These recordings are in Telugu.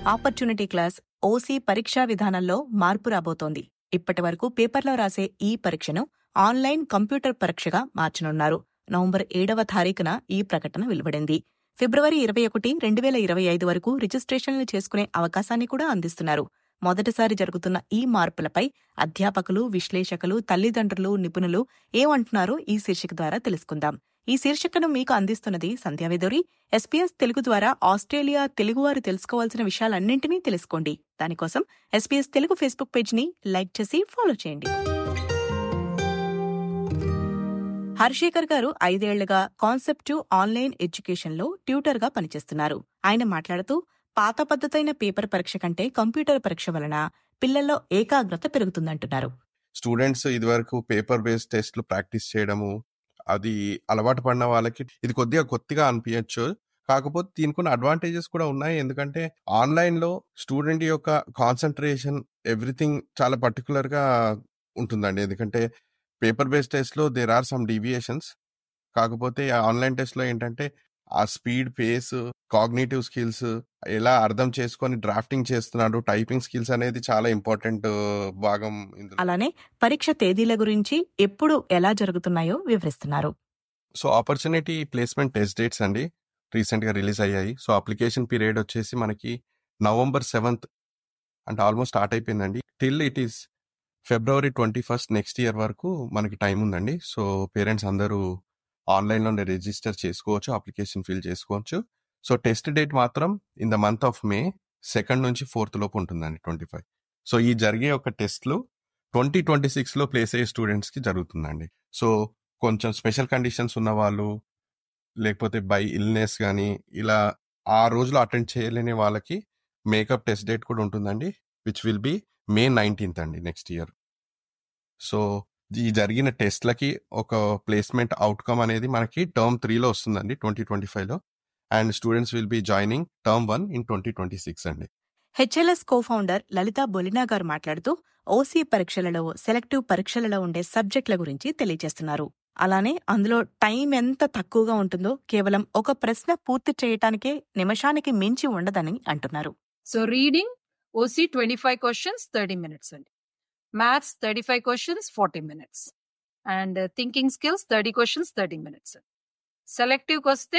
ఆపర్చునిటీ క్లాస్ ఓసీ పరీక్షా విధానంలో మార్పు రాబోతోంది ఇప్పటి వరకు పేపర్లో రాసే ఈ పరీక్షను ఆన్లైన్ కంప్యూటర్ పరీక్షగా మార్చనున్నారు నవంబర్ ఏడవ తారీఖున ఈ ప్రకటన వెలువడింది ఫిబ్రవరి ఇరవై ఒకటి రెండు వేల ఇరవై ఐదు వరకు రిజిస్ట్రేషన్లు చేసుకునే అవకాశాన్ని కూడా అందిస్తున్నారు మొదటిసారి జరుగుతున్న ఈ మార్పులపై అధ్యాపకులు విశ్లేషకులు తల్లిదండ్రులు నిపుణులు ఏమంటున్నారో ఈ శీర్షిక ద్వారా తెలుసుకుందాం ఈ శీర్షికను మీకు అందిస్తున్నది సంధ్యావేదూరి ఎస్పీఎస్ తెలుగు ద్వారా ఆస్ట్రేలియా తెలుగువారు తెలుసుకోవాల్సిన విషయాలన్నింటినీ తెలుసుకోండి దానికోసం ఎస్పీఎస్ తెలుగు ఫేస్బుక్ పేజ్ని లైక్ చేసి ఫాలో చేయండి హర్షేకర్ గారు ఐదేళ్లుగా కాన్సెప్ట్ ఆన్లైన్ ఎడ్యుకేషన్లో ట్యూటర్గా పనిచేస్తున్నారు ఆయన మాట్లాడుతూ పాత పద్ధతైన పేపర్ పరీక్ష కంటే కంప్యూటర్ పరీక్ష వలన పిల్లల్లో ఏకాగ్రత పెరుగుతుందంటున్నారు స్టూడెంట్స్ ఇదివరకు పేపర్ బేస్డ్ టెస్ట్లు ప్రాక్టీస్ చేయడము అది అలవాటు పడిన వాళ్ళకి ఇది కొద్దిగా కొత్తగా అనిపించచ్చు కాకపోతే దీనికి ఉన్న అడ్వాంటేజెస్ కూడా ఉన్నాయి ఎందుకంటే ఆన్లైన్ లో స్టూడెంట్ యొక్క కాన్సన్ట్రేషన్ ఎవ్రీథింగ్ చాలా పర్టికులర్ గా ఉంటుందండి ఎందుకంటే పేపర్ బేస్డ్ టెస్ట్ లో దేర్ ఆర్ సమ్ డీవియేషన్స్ కాకపోతే ఆన్లైన్ టెస్ట్ లో ఏంటంటే ఆ స్పీడ్ పేస్ కాగ్నేటివ్ స్కిల్స్ ఎలా అర్థం చేసుకొని డ్రాఫ్టింగ్ చేస్తున్నాడు టైపింగ్ స్కిల్స్ అనేది చాలా ఇంపార్టెంట్ భాగం ఇందులో అలానే పరీక్ష తేదీల గురించి ఎప్పుడు ఎలా జరుగుతున్నాయో వివరిస్తున్నారు so opportunity placement test dates అండి రీసెంట్ గా రిలీజ్ అయ్యాయి సో అప్లికేషన్ పీరియడ్ వచ్చేసి మనకి నవంబర్ సెవెంత్ అంటే ఆల్మోస్ట్ స్టార్ట్ అయిపోయిందండి till it is February twenty first next year వరకు మనకి టైం ఉందండి సో పేరెంట్స్ అందరూ ఆన్లైన్లోనే రిజిస్టర్ చేసుకోవచ్చు అప్లికేషన్ ఫిల్ చేసుకోవచ్చు సో టెస్ట్ డేట్ మాత్రం in the month of May second నుంచి ఫోర్త్ లోపు ఉంటుందండి ట్వంటీ ఫైవ్ సో ఈ జరిగే ఒక టెస్ట్లు ట్వంటీ ట్వంటీ సిక్స్లో ప్లేస్ అయ్యే స్టూడెంట్స్కి జరుగుతుందండి సో కొంచెం స్పెషల్ కండిషన్స్ ఉన్న వాళ్ళు లేకపోతే బై ఇల్నెస్ కానీ ఇలా ఆ రోజులో అటెండ్ చేయలేని వాళ్ళకి మేకప్ టెస్ట్ డేట్ కూడా ఉంటుందండి which will be May nineteenth అండి నెక్స్ట్ ఇయర్ సో ఈ జరిగిన టెస్ట్లకి ఒక ప్లేస్మెంట్ అవుట్కమ్ అనేది మనకి టర్మ్ త్రీలో వస్తుందండి ట్వంటీ ట్వంటీ ఫైవ్లో and students will be joining term one in twenty twenty six అండి హెచ్ఎల్ఎస్ కోఫౌండర్ లలిత బొలినా గారు మాట్లాడుతూ ఓసీ పరీక్షలలో సెలెక్టివ్ పరీక్షలలో ఉండే సబ్జెక్టుల గురించి తెలియజేస్తున్నారు అలానే అందులో టైం ఎంత తక్కువగా ఉంటుందో కేవలం ఒక ప్రశ్న పూర్తి చేయటానికే నిమిషానికి మించి ఉండదని అంటున్నారు so reading OC twenty five questions thirty minutes అండి maths thirty five questions forty minutes and thinking skills thirty questions thirty minutes సెలెక్టివ్కి వస్తే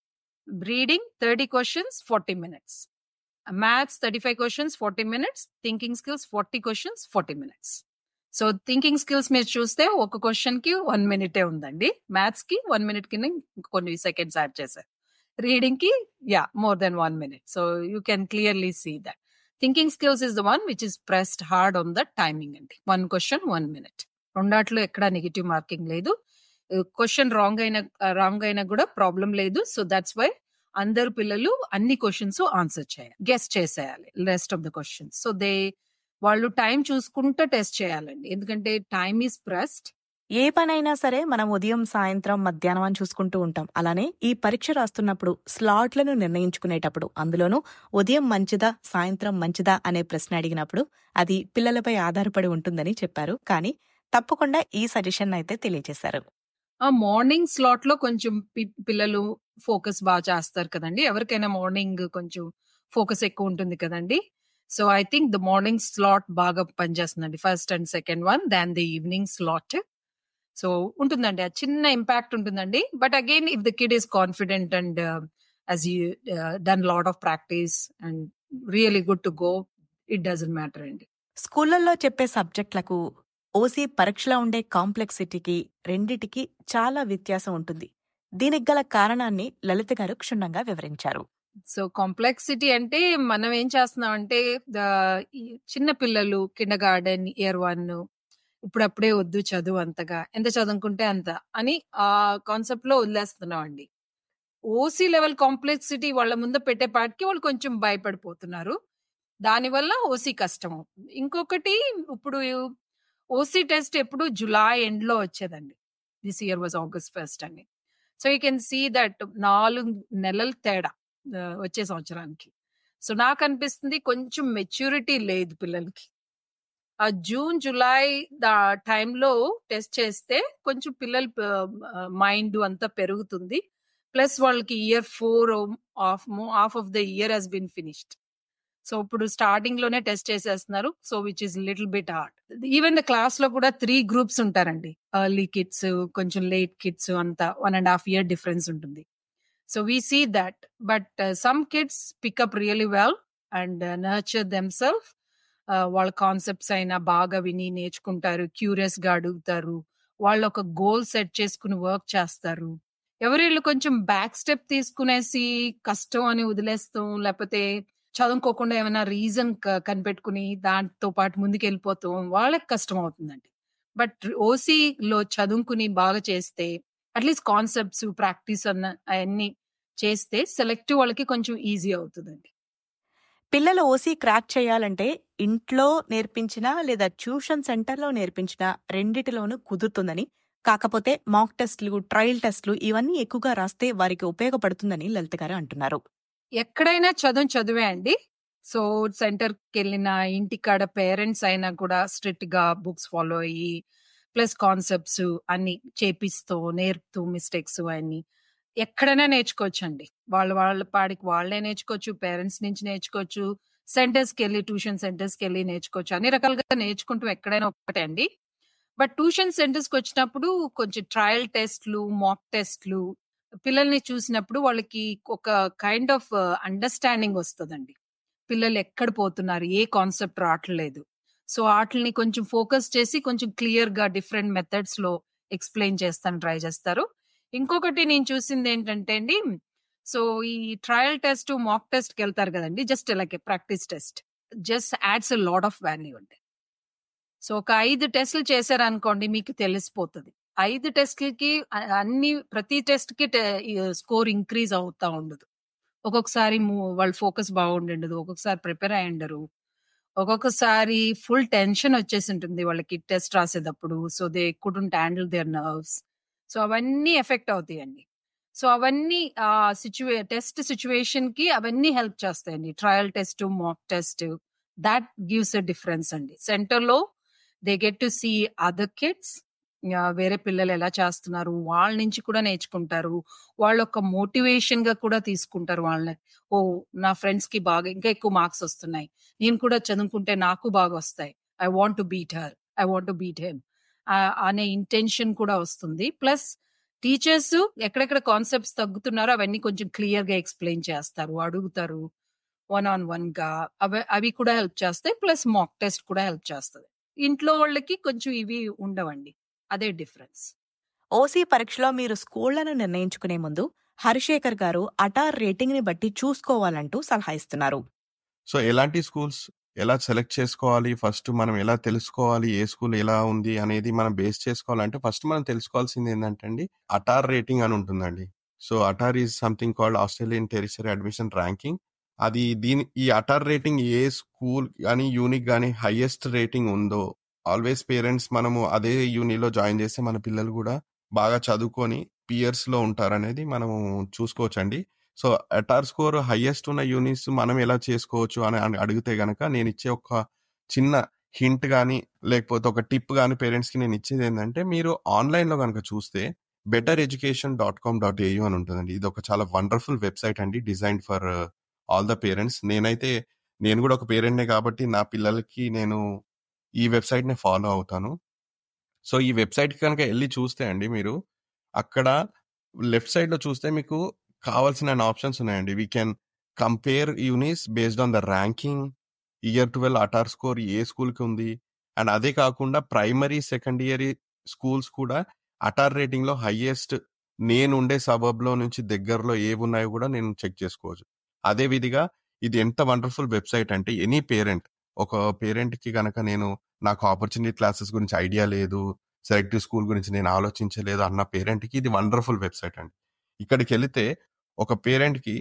reading thirty questions forty minutes maths thirty five questions forty minutes thinking skills forty questions forty minutes so thinking skills మీరు చూస్తే ఒక క్వశ్చన్ కి వన్ మినిటే ఉందండి మ్యాథ్స్ కి వన్ మినిట్ కింద కొన్ని సెకండ్స్ యాడ్ చేశారు రీడింగ్ కి yeah more than one minute so you can clearly see that thinking skills is the one which is pressed hard on the timing అండి వన్ క్వశ్చన్ వన్ మినిట్ రెండాట్లో ఎక్కడ నెగిటివ్ మార్కింగ్ లేదు క్వశ్చన్ రాంగ్ అయిన రాంగ్ అయినా కూడా ప్రాబ్లం లేదు సో దట్స్ వై అందరు పిల్లలు అన్ని క్వశ్చన్స్ ఆన్సర్ చేయాలి గెస్ట్ చేసేయాలి rest of the questions so they వాళ్ళు టైం చూసుకుంటూ టెస్ట్ చేయాలండి ఎందుకంటే టైం ఈస్ ప్రెస్డ్ ఏ పనైనా సరే మనం ఉదయం సాయంత్రం మధ్యాహ్నం అని చూసుకుంటూ ఉంటాం అలానే ఈ పరీక్ష రాస్తున్నప్పుడు స్లాట్లను నిర్ణయించుకునేటప్పుడు అందులోనూ ఉదయం మంచిదా సాయంత్రం మంచిదా అనే ప్రశ్న అడిగినప్పుడు అది పిల్లలపై ఆధారపడి ఉంటుందని చెప్పారు కానీ తప్పకుండా ఈ సజెషన్ అయితే తెలియజేశారు ఆ మార్నింగ్ స్లాట్ లో కొంచెం పి- పిల్లలు ఫోకస్ బాగా చేస్తారు కదండి ఎవరికైనా మార్నింగ్ కొంచెం ఫోకస్ ఎక్కువ ఉంటుంది కదండి so I think the morning slot బాగా పనిచేస్తుందండి first and second one than the evening slot so ఉంటుందండి ఆ చిన్న ఇంపాక్ట్ ఉంటుందండి but again if the kid is confident and as you done lot of practice and really good to go it doesn't matter అండి స్కూళ్ళల్లో చెప్పే సబ్జెక్టులకు ఓసీ పరీక్షలో ఉండే కాంప్లెక్సిటీకి రెండిటికి చాలా వ్యత్యాసం ఉంటుంది దీనికి గల కారణాన్ని లలిత గారు క్షుణ్ణంగా వివరించారు సో కాంప్లెక్సిటీ అంటే మనం ఏం చేస్తున్నాం అంటే చిన్న పిల్లలు కింద గార్డెన్ ఇయర్ వన్ ఇప్పుడప్పుడే వద్దు చదువు అంతగా ఎంత చదువుకుంటే అంత అని ఆ కాన్సెప్ట్ లో వదిలేస్తున్నాం అండి ఓసీ లెవెల్ కాంప్లెక్సిటీ వాళ్ళ ముందు పెట్టేపాటికి వాళ్ళు కొంచెం భయపడిపోతున్నారు దానివల్ల ఓసీ కష్టం అవుతుంది ఇంకొకటి ఇప్పుడు ఓసీ టెస్ట్ ఎప్పుడు జులై ఎండ్ లో వచ్చేదండి this year was August first అండి so you can see that నాలుగు నెలల తేడా ఆ, వచ్చే సంవత్సరానికి సో నాకు అనిపిస్తుంది కొంచెం మెచ్యూరిటీ లేదు పిల్లలకి ఆ జూన్ జూలై దా టైంలో టెస్ట్ చేస్తే కొంచెం పిల్లల మైండ్ అంతా పెరుగుతుంది ప్లస్ వాళ్ళకి year four of half of the year he's been finished so ఇప్పుడు స్టార్టింగ్ లోనే టెస్ట్ చేసేస్తున్నారు so which is little bit hard even the class లో కూడా త్రీ గ్రూప్స్ ఉంటారండి ఎర్లీ కిడ్స్ కొంచెం లేట్ కిడ్స్ అంతా one and half year difference ఉంటుంది so we see that but some kids pick up really well and nurture them self వాళ్ళ కాన్సెప్ట్స్ అయినా బాగా విని నేర్చుకుంటారు క్యూరియస్ గా అడుగుతారు వాళ్ళు ఒక గోల్ సెట్ చేసుకుని వర్క్ చేస్తారు ఎవరిళ్ళు కొంచెం బ్యాక్ స్టెప్ తీసుకునేసి కష్టం అని వదిలేస్తాం లేకపోతే చదువుకోకుండా ఏమైనా రీజన్ కనిపెట్టుకుని దాంతో పాటు ముందుకు వెళ్ళిపోతాం వాళ్ళకి కష్టం అవుతుందండి బట్ ఓసీలో చదువుకుని బాగా చేస్తే అట్లీస్ట్ కాన్సెప్ట్స్ ప్రాక్టీస్ అన్న అవన్నీ చేస్తే సెలెక్టివ్ వాళ్ళకి కొంచెం ఈజీ అవుతుందండి పిల్లలు ఓసీ క్రాక్ చేయాలంటే ఇంట్లో నేర్పించినా లేదా ట్యూషన్ సెంటర్లో నేర్పించినా రెండిటిలోనూ కుదురుతుందని కాకపోతే మాక్ టెస్ట్లు ట్రయల్ టెస్ట్లు ఇవన్నీ ఎక్కువగా రాస్తే వారికి ఉపయోగపడుతుందని లలిత గారు అంటున్నారు ఎక్కడైనా చదువు చదివే అండి సో సెంటర్కి వెళ్ళిన ఇంటికాడ పేరెంట్స్ అయినా కూడా స్ట్రిక్ట్ గా బుక్స్ ఫాలో అయ్యి ప్లస్ కాన్సెప్ట్స్ అన్ని చేపిస్తూ నేర్పుతూ మిస్టేక్స్ అన్ని ఎక్కడైనా నేర్చుకోవచ్చు అండి వాళ్ళ వాళ్ళ పాడికి వాళ్ళే నేర్చుకోవచ్చు పేరెంట్స్ నుంచి నేర్చుకోవచ్చు సెంటర్స్కి వెళ్ళి ట్యూషన్ సెంటర్స్కి వెళ్ళి నేర్చుకోవచ్చు అన్ని రకాలుగా నేర్చుకుంటూ ఎక్కడైనా ఒకటే అండి బట్ ట్యూషన్ సెంటర్స్కి వచ్చినప్పుడు కొంచెం ట్రయల్ టెస్ట్లు మాక్ టెస్ట్లు పిల్లల్ని చూసినప్పుడు వాళ్ళకి ఒక కైండ్ ఆఫ్ అండర్స్టాండింగ్ వస్తుందండి పిల్లలు ఎక్కడ పోతున్నారు ఏ కాన్సెప్ట్ రావట్లేదు సో వాటిని కొంచెం ఫోకస్ చేసి కొంచెం క్లియర్ గా డిఫరెంట్ మెథడ్స్ లో ఎక్స్ప్లెయిన్ చేస్తాను ట్రై చేస్తారు ఇంకొకటి నేను చూసింది ఏంటంటే అండి సో ఈ ట్రయల్ టెస్ట్ మాక్ టెస్ట్ కి వెళ్తారు కదండి just like practice test just adds a lot of value అండి సో ఒక ఐదు టెస్ట్లు చేశారనుకోండి మీకు తెలిసిపోతుంది ఐదు టెస్ట్లకి అన్ని ప్రతి టెస్ట్ కి స్కోర్ ఇంక్రీజ్ అవుతా ఉండదు ఒక్కొక్కసారి వాళ్ళ ఫోకస్ బాగుండదు ఒక్కొక్కసారి ప్రిపేర్ అయి ఉండరు ఒక్కొక్కసారి ఫుల్ టెన్షన్ వచ్చేసి ఉంటుంది వాళ్ళకి టెస్ట్ రాసేటప్పుడు so they couldn't handle their nerves so అవన్నీ ఎఫెక్ట్ అవుతాయండి సో అవన్నీ ఆ సిచ్యువే టెస్ట్ సిచ్యువేషన్ కి అవన్నీ హెల్ప్ చేస్తాయండి trial test mock test that gives a difference అండి సెంటర్ లో they get to see other kids వేరే పిల్లలు ఎలా చేస్తున్నారు వాళ్ళ నుంచి కూడా నేర్చుకుంటారు వాళ్ళ ఒక మోటివేషన్ గా కూడా తీసుకుంటారు వాళ్ళని ఓ నా ఫ్రెండ్స్ కి బాగా ఇంకా ఎక్కువ మార్క్స్ వస్తున్నాయి నేను కూడా చదువుకుంటే నాకు బాగా వస్తాయి I want to beat her I want to beat him అనే ఇంటెన్షన్ కూడా వస్తుంది ప్లస్ టీచర్స్ ఎక్కడెక్కడ కాన్సెప్ట్స్ తగ్గుతున్నారో అవన్నీ కొంచెం క్లియర్ గా ఎక్స్ప్లెయిన్ చేస్తారు అడుగుతారు వన్ ఆన్ వన్ గా అవి అవి కూడా హెల్ప్ చేస్తాయి ప్లస్ మాక్ టెస్ట్ కూడా హెల్ప్ చేస్తుంది ఇంట్లో వాళ్ళకి కొంచెం ఇవి ఉండవండి అదే డిఫరెన్స్ ఓసీ పరీక్షలో మీరు స్కూళ్లను నిర్ణయించుకునే ముందు హరిశేఖర్ గారు అటార్ రేటింగ్ ని బట్టి చూసుకోవాలంటూ సలహా ఇస్తున్నారు సో ఎలాంటి స్కూల్స్ ఎలా సెలెక్ట్ చేసుకోవాలి ఫస్ట్ మనం ఎలా తెలుసుకోవాలి ఏ స్కూల్ ఎలా ఉంది అనేది మనం బేస్ చేసుకోవాలంటే ఫస్ట్ మనం తెలుసుకోవాల్సింది ఏంటంటే అండి అటార్ రేటింగ్ అని ఉంటుందండి so ATAR is something called Australian tertiary admission ranking అది దీని ఈ అటార్ రేటింగ్ ఏ స్కూల్ కానీ యూనిక్ కానీ హైయెస్ట్ రేటింగ్ ఉందో ఆల్వేస్ పేరెంట్స్ మనము అదే యూనిలో జాయిన్ చేస్తే మన పిల్లలు కూడా బాగా చదువుకొని పియర్స్ లో ఉంటారనేది మనము చూసుకోవచ్చండి సో అటార్ స్కోర్ హైయెస్ట్ ఉన్న యూనిట్స్ మనం ఎలా చేసుకోవచ్చు అని అని అడిగితే గనక నేను ఇచ్చే ఒక చిన్న హింట్ కానీ లేకపోతే ఒక టిప్ కానీ పేరెంట్స్ కి నేను ఇచ్చేది ఏంటంటే మీరు ఆన్లైన్ లో కనుక చూస్తే better education dot com dot AU అని ఉంటుందండి ఇది ఒక చాలా వండర్ఫుల్ వెబ్సైట్ అండి design for all the parents నేనైతే నేను కూడా ఒక పేరెంట్నే కాబట్టి నా పిల్లలకి నేను ఈ వెబ్సైట్ ని ఫాలో అవుతాను సో ఈ వెబ్సైట్ కనుక వెళ్ళి చూస్తే అండి మీరు అక్కడ లెఫ్ట్ సైడ్ లో చూస్తే మీకు కావాల్సిన ఆప్షన్స్ ఉన్నాయండి we can compare unis based on the ranking year twelve ATAR score ఏ స్కూల్ కి ఉంది అండ్ అదే కాకుండా ప్రైమరీ సెకండ్ ఇయర్ స్కూల్స్ కూడా అటార్ రేటింగ్ లో హైయెస్ట్ నేను ఉండే సబబ్ లో నుంచి దగ్గరలో ఏవి ఉన్నాయో కూడా నేను చెక్ చేసుకోవచ్చు అదే విధిగా ఇది ఎంత వండర్ఫుల్ వెబ్సైట్ అంటే ఎనీ పేరెంట్ ఒక పేరెంట్ కి గనక నేను నాకు ఆపర్చునిటీ క్లాసెస్ గురించి ఐడియా లేదు సెలెక్టివ్ స్కూల్ గురించి నేను ఆలోచించలేదు అన్న పేరెంట్ కి ఇది వండర్ఫుల్ వెబ్సైట్ అండి ఇక్కడికి వెళితే ఒక పేరెంట్ కి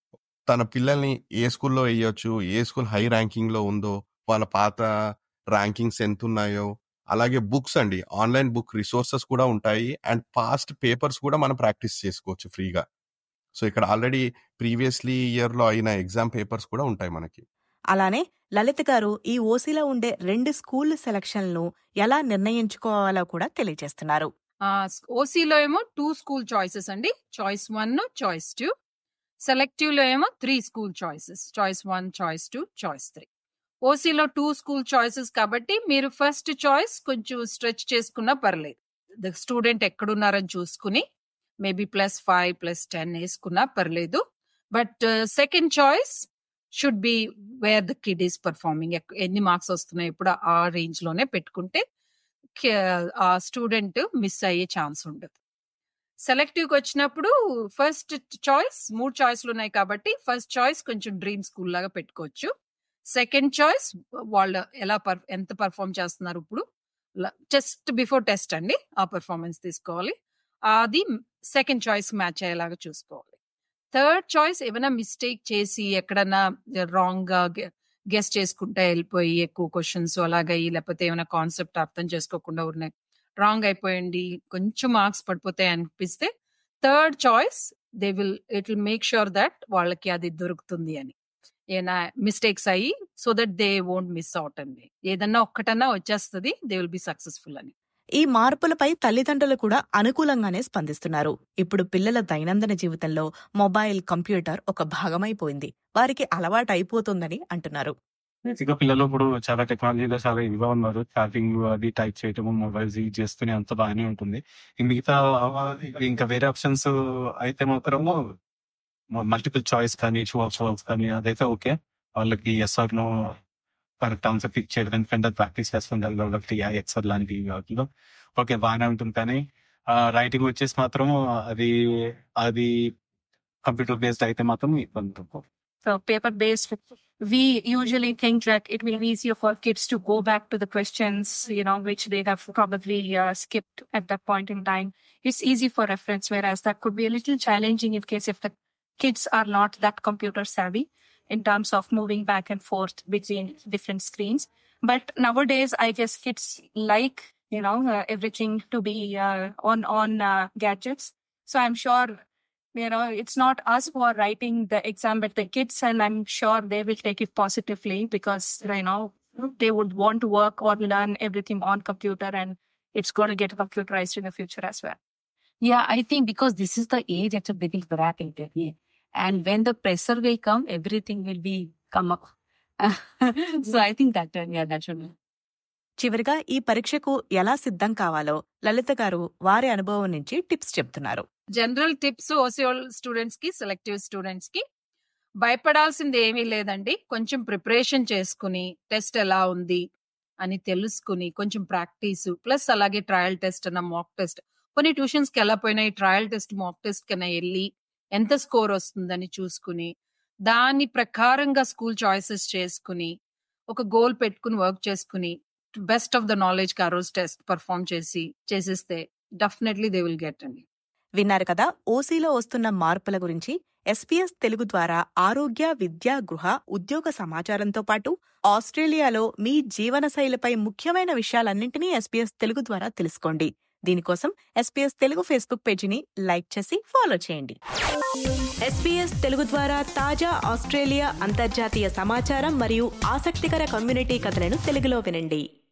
తన పిల్లల్ని ఏ స్కూల్లో వేయొచ్చు ఏ స్కూల్ హై ర్యాంకింగ్ లో ఉందో వాళ్ళ పాత ర్యాంకింగ్స్ ఎంత ఉన్నాయో అలాగే బుక్స్ అండి ఆన్లైన్ బుక్ రిసోర్సెస్ కూడా ఉంటాయి అండ్ పాస్ట్ పేపర్స్ కూడా మనం ప్రాక్టీస్ చేసుకోవచ్చు ఫ్రీగా సో ఇక్కడ ఆల్రెడీ ప్రీవియస్లీ ఇయర్ లో అయిన ఎగ్జామ్ పేపర్స్ కూడా ఉంటాయి మనకి అలానే లలిత్ గారు ఈ ఓసీలో ఉండే రెండు స్కూల్ సెలక్షన్లను ఎలా నిర్ణయించుకోవాలో కూడా తెలియజేస్తున్నారు ఓసీలో ఏమో టూ స్కూల్ చాయిసెస్ అండి choice one choice two selective లో ఏమో three school choices choice one choice two choice three ఓసీలో టూ స్కూల్ చాయిసెస్ కాబట్టి మీరు ఫస్ట్ చాయిస్ కొంచెం స్ట్రెచ్ చేసుకున్నా పర్లేదు ద స్టూడెంట్ ఎక్కడున్నారని చూసుకుని maybe plus five plus ten వేసుకున్నా పర్లేదు but second choice should be where the kid is performing ఎన్ని మార్క్స్ వస్తున్నాయి ఇప్పుడు ఆ రేంజ్ లోనే పెట్టుకుంటే కే- ఆ స్టూడెంట్ మిస్ అయ్యే ఛాన్స్ ఉండదు సెలెక్టివ్ వచ్చినప్పుడు ఫస్ట్ చాయిస్ మూడు చాయిస్లు ఉన్నాయి కాబట్టి ఫస్ట్ చాయిస్ కొంచెం డ్రీమ్ స్కూల్ లాగా పెట్టుకోవచ్చు సెకండ్ చాయిస్ వాళ్ళు ఎలా పర్ ఎంత పర్ఫామ్ చేస్తున్నారు ఇప్పుడు జస్ట్ బిఫోర్ టెస్ట్ అండి ఆ పర్ఫార్మెన్స్ తీసుకోవాలి అది సెకండ్ చాయిస్ మ్యాచ్ అయ్యేలాగా చూసుకోవాలి థర్డ్ చాయిస్ ఏమైనా మిస్టేక్ చేసి ఎక్కడన్నా రాంగ్ గా గెస్ట్ చేసుకుంటే వెళ్ళిపోయి ఎక్కువ క్వశ్చన్స్ అలాగయ్యి లేకపోతే ఏమైనా కాన్సెప్ట్ అర్థం చేసుకోకుండా ఉన్నాయి రాంగ్ అయిపోయింది కొంచెం మార్క్స్ పడిపోతాయి అనిపిస్తే third choice they will it will make sure that వాళ్ళకి అది దొరుకుతుంది అని ఏనా మిస్టేక్స్ అయ్యి so that they won't miss out అండి ఏదన్నా ఒక్కటన్నా వచ్చేస్తుంది దే విల్ బి సక్సెస్ఫుల్ అని ఈ మార్పులపై తల్లిదండ్రులు కూడా అనుకూలంగానే స్పందిస్తున్నారు ఇప్పుడు పిల్లల దైనందిన జీవితంలో మొబైల్ కంప్యూటర్ ఒక భాగమైపోయింది వారికి అలవాటు అయిపోతుందని అంటున్నారు ఇక పిల్లలు ఇప్పుడు చాలా టెక్నాలజీలో చాలా ఇదిగా ఉన్నారు చాటింగ్ అది టైప్ చేయటము మొబైల్స్ యూజ్ చేస్తూనే అంత బాగానే ఉంటుంది ఈ మిగతా ఇంకా వేరే ఆప్షన్స్ అయితే మాత్రము మల్టిపుల్ చాయిస్ కానీ టూ ఆప్షన్స్ కానీ అదైతే ఓకే వాళ్ళకి yes or no correct answer pick చేయడం ఎందుకంటే ప్రాక్టీస్ చేస్తుంటారు కాబట్టి ఎక్సర్ లాంటి వాటిలో ఓకే బాగానే ఉంటుంది కానీ రైటింగ్ వచ్చేసి మాత్రం అది అది కంప్యూటర్ బేస్డ్ అయితే మాత్రం ఇబ్బంది ఉంటుంది. So paper based, we usually think that it will be easier for kids to go back to the questions, you know, which they have probably uh, skipped at that point in time. It's easy for reference, whereas that could be a little challenging in case if the kids are not that computer savvy in terms of moving back and forth between different screens. But nowadays, I guess kids like, you know, uh, everything to be uh, on, on uh, gadgets. So I'm sure you know, it's not us who are writing the exam, but the kids, and I'm sure they will take it positively because, you know, they would want to work or learn everything on computer and it's going to get computerized in the future as well. Yeah, I think because this is the age at a very rapid yeah. and when the pressure will come, everything will be come up. so I think that uh, yeah, that should be. చివరిగా ఈ పరీక్షకు ఎలా సిద్ధం కావాలో లలిత గారు వారి అనుభవం నుంచి టిప్స్ చెప్తున్నారు జనరల్ టిప్స్ ఓసియోల్ స్టూడెంట్స్ కి సెలెక్టివ్ స్టూడెంట్స్ కి భయపడాల్సింది ఏమీ లేదండి కొంచెం ప్రిపరేషన్ చేసుకుని టెస్ట్ ఎలా ఉంది అని తెలుసుకుని కొంచెం ప్రాక్టీస్ ప్లస్ అలాగే ట్రయల్ టెస్ట్ అన్న మాక్ టెస్ట్ కొన్ని ట్యూషన్స్ కి వెళ్ళపోయినా ఈ ట్రయల్ టెస్ట్ మాక్ టెస్ట్ కన్నా వెళ్ళి ఎంత స్కోర్ వస్తుందని చూసుకుని దాని ప్రకారంగా స్కూల్ చాయిసెస్ చేసుకుని ఒక గోల్ పెట్టుకుని వర్క్ చేసుకుని బెస్ట్ ఆఫ్ ద నాలెడ్జ్ కి ఆ రోజు టెస్ట్ పర్ఫామ్ చేసి చేసేస్తే డెఫినెట్లీ దే విల్ గెట్ అండి విన్నారు కదా ఓసీలో వస్తున్న మార్పుల గురించి ఎస్పీఎస్ తెలుగు ద్వారా ఆరోగ్య విద్య గృహ ఉద్యోగ సమాచారంతో పాటు ఆస్ట్రేలియాలో మీ జీవనశైలిపై ముఖ్యమైన విషయాలన్నింటినీ ఎస్పీఎస్ తెలుగు ద్వారా తెలుసుకోండి దీనికోసం ఎస్పీఎస్ తెలుగు ఫేస్బుక్ పేజీని లైక్ చేసి ఫాలో చేయండి ఎస్పీఎస్ తెలుగు ద్వారా తాజా ఆస్ట్రేలియా అంతర్జాతీయ సమాచారం మరియు ఆసక్తికర కమ్యూనిటీ కథలను తెలుగులో వినండి